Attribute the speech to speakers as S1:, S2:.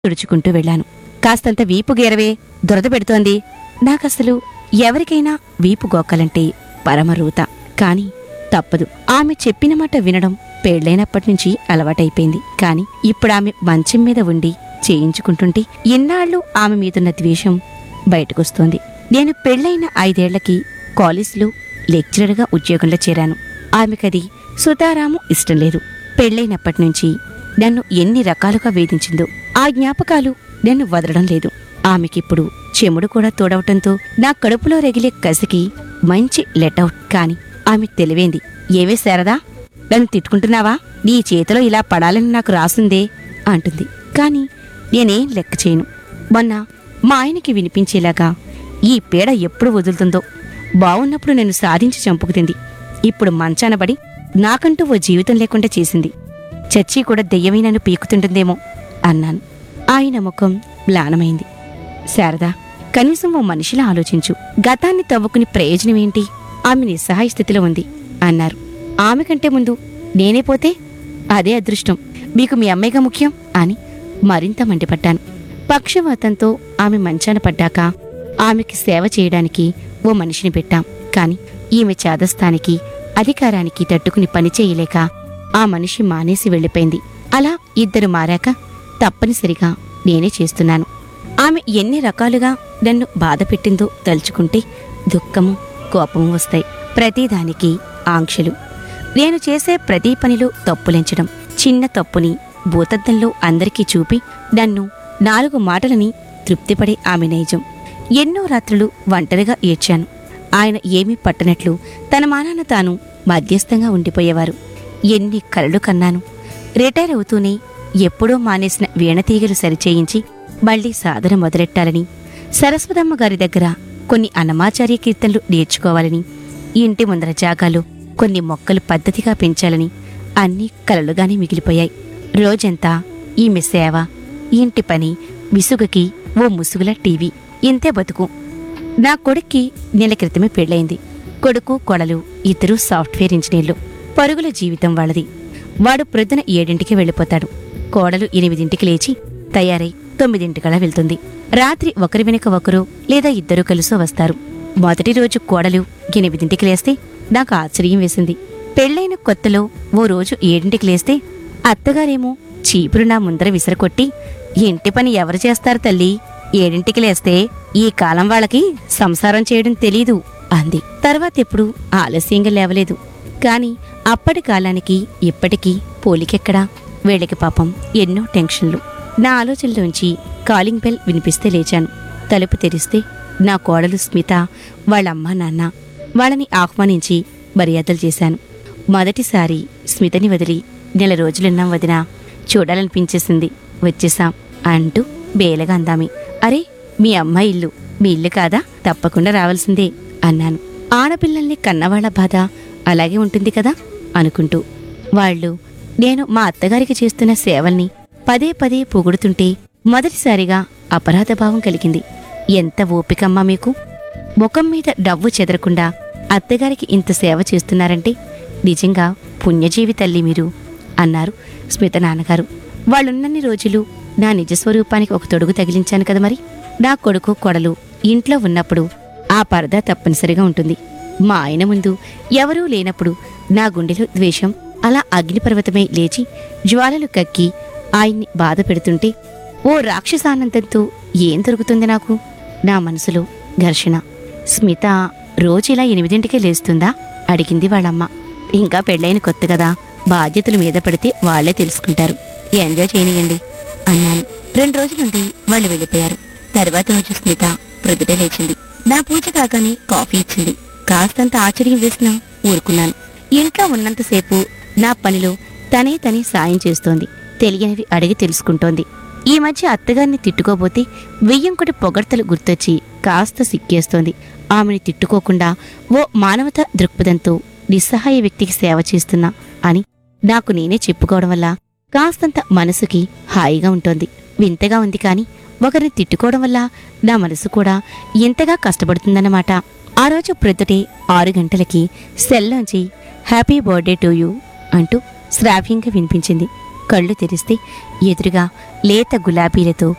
S1: తుడుచుకుంటూ వెళ్ళాను కాస్తంత వీపు గేరవే దురద పెడుతోంది నాకసలు ఎవరికైనా వీపు గోక్కలంటే పరమరూత కాని తప్పదు ఆమె చెప్పిన మాట వినడం పెళ్లైనప్పటి నుంచి అలవాటైపోయింది కాని ఇప్పుడు ఆమె మంచం మీద ఉండి చేయించుకుంటుంటే ఇన్నాళ్ళు ఆమె మీదున్న ద్వేషం బయటకొస్తోంది నేను పెళ్లైన ఐదేళ్లకి కాలేజీలో లెక్చరర్గా ఉద్యోగంలో చేరాను ఆమెకది సుతారాము ఇష్టం లేదు పెళ్లైనప్పటి నుంచి నన్ను ఎన్ని రకాలుగా వేధించిందో ఆ జ్ఞాపకాలు నన్ను వదలడం లేదు ఆమెకిప్పుడు చెముడు కూడా తోడవటంతో నా కడుపులో రగిలే కసికి మంచి లెటౌట్ కాని ఆమె తెలివేంది ఏవే శారదా నన్ను తిట్టుకుంటున్నావా నీ చేతిలో ఇలా పడాలని నాకు రాసుందే అంటుంది కాని నేనేం లెక్క చేయను మొన్న మా ఆయనకి వినిపించేలాగా ఈ పీడ ఎప్పుడు వదులుతుందో బావున్నప్పుడు నేను సాధించి చంపుకుతింది ఇప్పుడు మంచానబడి నాకంటూ ఓ జీవితం లేకుండా చేసింది చచ్చి కూడా దెయ్యమై నన్ను పీకుతుంటుందేమో అన్నాను ఆయన ముఖం మ్లానమైంది శారదా కనీసం ఓ మనిషిలా ఆలోచించు గతాన్ని తవ్వుకుని ప్రయోజనమేంటి ఆమె నిస్సహాయ స్థితిలో ఉంది అన్నారు ఆమె కంటే ముందు నేనే పోతే అదే అదృష్టం మీకు మీ అమ్మాయిగా ముఖ్యం అని మరింత మండిపడ్డాను పక్షవాతంతో ఆమె మంచాన పడ్డాక ఆమెకి సేవ చేయడానికి ఓ మనిషిని పెట్టాం కాని ఈమె చాదస్తానికి అధికారానికి తట్టుకుని పని చేయలేక ఆ మనిషి మానేసి వెళ్ళిపోయింది అలా ఇద్దరు మారాక తప్పనిసరిగా నేనే చేస్తున్నాను ఆమె ఎన్ని రకాలుగా నన్ను బాధ పెట్టిందో తలుచుకుంటే దుఃఖము కోపము వస్తాయి ప్రతిదానికి ఆంక్షలు నేను చేసే ప్రతి పనిలో తప్పులెంచడం చిన్న తప్పుని భూతద్దంలో అందరికీ చూపి నన్ను నాలుగు మాటలని తృప్తిపడే ఆమె నైజం ఎన్నో రాత్రులు ఒంటరిగా ఏడ్చాను ఆయన ఏమీ పట్టనట్లు తన మానాన తాను మధ్యస్థంగా ఉండిపోయేవారు ఎన్ని కలలు కన్నాను రిటైర్ అవుతూనే ఎప్పుడో మానేసిన వీణతీగలు సరిచేయించి మళ్లీ సాధన మొదలెట్టాలని సరస్వతమ్మ గారి దగ్గర కొన్ని అన్నమాచార్య కీర్తనలు నేర్చుకోవాలని ఇంటి ముందర జాగాలో కొన్ని మొక్కలు పద్ధతిగా పెంచాలని అన్నీ కలలుగానే మిగిలిపోయాయి రోజంతా ఈమె సేవ ఇంటి పని విసుగుకి ఓ ముసుగుల టీవీ ఇంతే బతుకు నా కొడుక్కి నెల క్రితమే పెళ్ళయింది కొడుకు కొడలు ఇద్దరు సాఫ్ట్వేర్ ఇంజనీర్లు పరుగుల జీవితం వాళ్ళది వాడు ప్రొద్దున ఏడింటికి వెళ్ళిపోతాడు కోడలు ఎనిమిదింటికి లేచి తయారై తొమ్మిదింటికలా వెళ్తుంది రాత్రి ఒకరి వెనుక ఒకరు లేదా ఇద్దరు కలుసో వస్తారు మొదటి రోజు కోడలు ఎనిమిదింటికి లేస్తే నాకు ఆశ్చర్యం వేసింది పెళ్ళైన కొత్తలో ఓ రోజు ఏడింటికి లేస్తే అత్తగారేమో చీపురు నా ముందర విసరకొట్టి ఇంటి పని ఎవరు చేస్తారు తల్లి ఏడింటికి లేస్తే ఈ కాలం వాళ్ళకి సంసారం చేయడం తెలీదు అంది తర్వాత ఎప్పుడు ఆలస్యంగా లేవలేదు కాని అప్పటి కాలానికి ఇప్పటికీ పోలికెక్కడా వీళ్ళకి పాపం ఎన్నో టెన్షన్లు నా ఆలోచనలోంచి కాలింగ్ బెల్ వినిపిస్తే లేచాను తలుపు తెరిస్తే నా కోడలు స్మిత వాళ్ళమ్మ నాన్న వాళ్ళని ఆహ్వానించి మర్యాదలు చేశాను మొదటిసారి స్మితని వదిలి నెల రోజులున్నాం వదినా చూడాలనిపించేసింది వచ్చేసాం అంటూ బేలగా అందామి అరే మీ అమ్మాయి ఇల్లు మీ ఇల్లు కాదా తప్పకుండా రావాల్సిందే అన్నాను ఆడపిల్లల్ని కన్నవాళ్ల బాధ అలాగే ఉంటుంది కదా అనుకుంటూ వాళ్ళు నేను మా అత్తగారికి చేస్తున్న సేవల్ని పదే పదే పొగుడుతుంటే మొదటిసారిగా అపరాధ భావం కలిగింది ఎంత ఓపికమ్మా మీకు ముఖం మీద డవ్వు చెదరకుండా అత్తగారికి ఇంత సేవ చేస్తున్నారంటే నిజంగా పుణ్యజీవి తల్లి మీరు అన్నారు స్మిత నాన్నగారు వాళ్ళున్నన్ని రోజులు నా నిజస్వరూపానికి ఒక తొడుగు తగిలించాను కదా మరి నా కొడుకు కొడలు ఇంట్లో ఉన్నప్పుడు ఆ పరదా తప్పనిసరిగా ఉంటుంది మా ఆయన ముందు ఎవరూ లేనప్పుడు నా గుండెలో ద్వేషం అలా అగ్నిపర్వతమై లేచి జ్వాలలు కక్కి ఆయన్ని బాధ పెడుతుంటే ఓ రాక్షసానందంతో ఏం దొరుకుతుంది నాకు నా మనసులో ఘర్షణ స్మిత రోజులా ఎనిమిదింటికే లేస్తుందా అడిగింది వాళ్ళమ్మ ఇంకా పెళ్ళైన కొత్త కదా బాధ్యతలు మీద పడితే వాళ్లే తెలుసుకుంటారు ఎంజాయ్ చేయనియండి అన్నాను రెండు రోజుల నుండి వాళ్ళు వెళ్ళిపోయారు తర్వాత రోజు స్మిత ప్రొద్దుటే లేచింది నా పూజ కాగానే కాఫీ ఇచ్చింది కాస్తంత ఆశ్చర్యం వేసినా ఊరుకున్నాను ఇంట్లో ఉన్నంతసేపు నా పనిలో తనే తనే సాయం చేస్తోంది తెలియనివి అడిగి తెలుసుకుంటోంది ఈ మధ్య అత్తగారిని తిట్టుకోబోతే వెయ్యంకుటి పొగడ్తలు గుర్తొచ్చి కాస్త సిక్కేస్తోంది ఆమెని తిట్టుకోకుండా ఓ మానవత దృక్పథంతో నిస్సహాయ వ్యక్తికి సేవ చేస్తున్నా అని నాకు నేనే చెప్పుకోవడం వల్ల కాస్తంత మనసుకి హాయిగా ఉంటోంది వింతగా ఉంది కాని ఒకరిని తిట్టుకోవడం వల్ల నా మనసు కూడా ఎంతగా కష్టపడుతుందన్నమాట ఆ రోజు ప్రొద్దుటే ఆరు గంటలకి సెల్లోంచి హ్యాపీ బర్త్డే టు యూ అంటూ శ్రావ్యంగా వినిపించింది కళ్ళు తెరిస్తే ఎదురుగా లేత గులాబీలతో